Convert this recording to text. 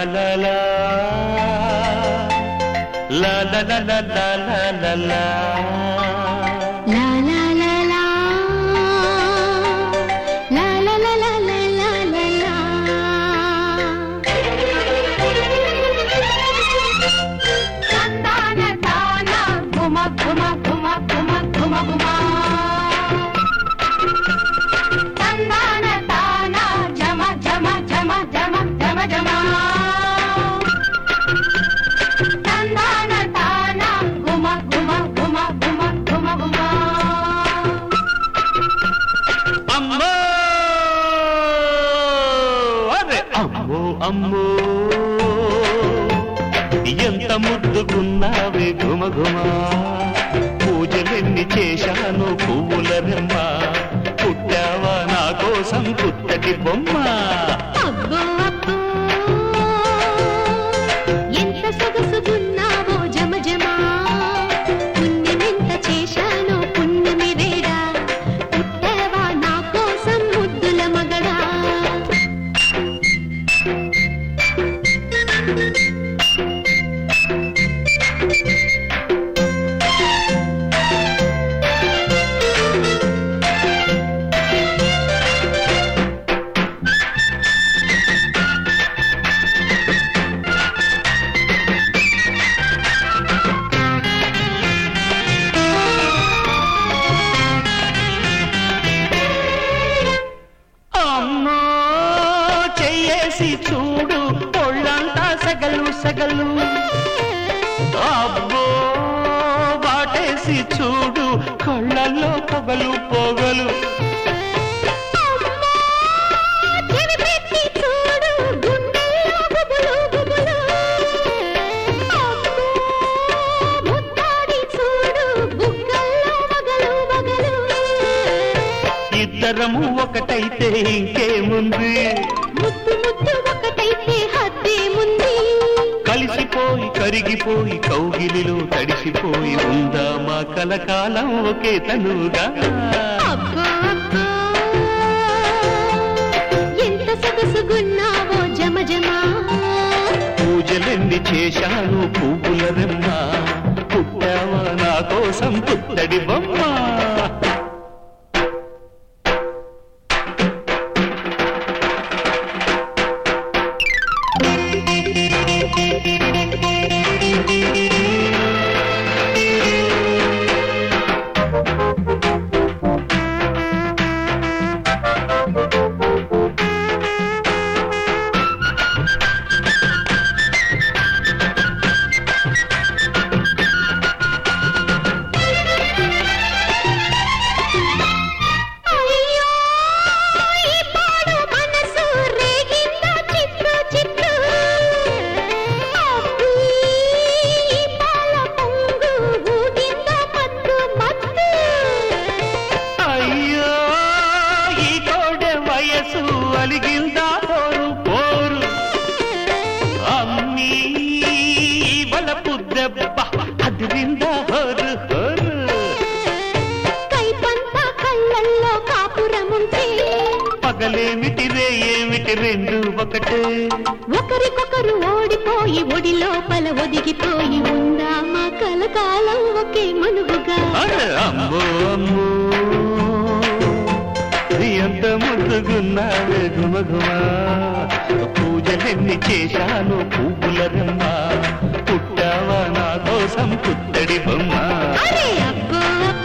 la la La la la la la la la la La la la la. La la la la la la la la. తందాన తాన గుమ గుమ గుమ గుమ గుమ గుమ. తందాన తాన జమ జమ జమ జమ జమ జమ. తందాన తాన గుమ గుమ గుమ గుమ గుమ గుమ. అమ్మో అరే అమ్మో అమ్మో ఎంత ముద్దుకున్నావే గుమ గుమ పూజలెన్ని చేశాను పువ్వుల రెమ్మ పుట్టావా నా కోసం పుత్తటి బొమ్మ అబ్బో అబ్బో ఎంత సొగసుగున్నావో జమ జమ పుణ్యమెంత చేశానో పుణ్యమి వేడా పుట్టావా నా కోసం ముద్దుల మగడా అమ్మో చెయ్యేసి చూడు ఒళ్ళంతా సగలు సగలు అబ్బో వాటేసి చూడు కళ్ళల్లో పొగలు పొగలు చెవి పెట్టి చూడు గుండెల్లో గుబులు గుబులు అబ్బో ముద్దాడి చూడు బుగ్గల్లో వగలు వగలు ఇద్దరము ఒకటైతే ఇంకేముంది ముద్దు ముద్దు ఒకటైతే హద్దేముంది కలిసిపోయి కరిగిపోయి కౌగిలిలో తడిసిపోయి ఉందా మా కలకాలం ఒకే తనుగా అబ్బో అబ్బో ఎంత సొగసుగున్నావో జమ జమ పూజలెన్ని చేశాను పువ్వుల రెమ్మ పుట్టావా నా కోసం పుత్తడి బొమ్మ అయ్యో ఈ పాడు మనసు రేగిందా చిత్తు చిత్తు అబ్బీ ఈ పాల పొంగు ఊగిందా మత్తు మత్తు అయ్యో ఈ కోడె వయసు అలిగిందా పోరు పోరు అమ్మీ వలపు దెబ్బ అదిరిందా హోరు హోరు కైపంతా కళ్ళల్లో కాపురముంటే పగలేమిటి రే ఏమిటి రెండు ఒకటే ఒకరికొకరు ఓడిపోయి ఒడి లోపల ఒదిగిపోయి ఉందా మా కలకాలం ఒకే మనుగుగా అరే అమ్మో అమ్మో ఎంత ముద్దుగున్నావే గుమగుమ పూజలెన్ని చేశాను పువ్వుల రమ్మ పుట్టావా నా కోసం పుత్తడి బొమ్మ అరే అబ్బో అబ్బో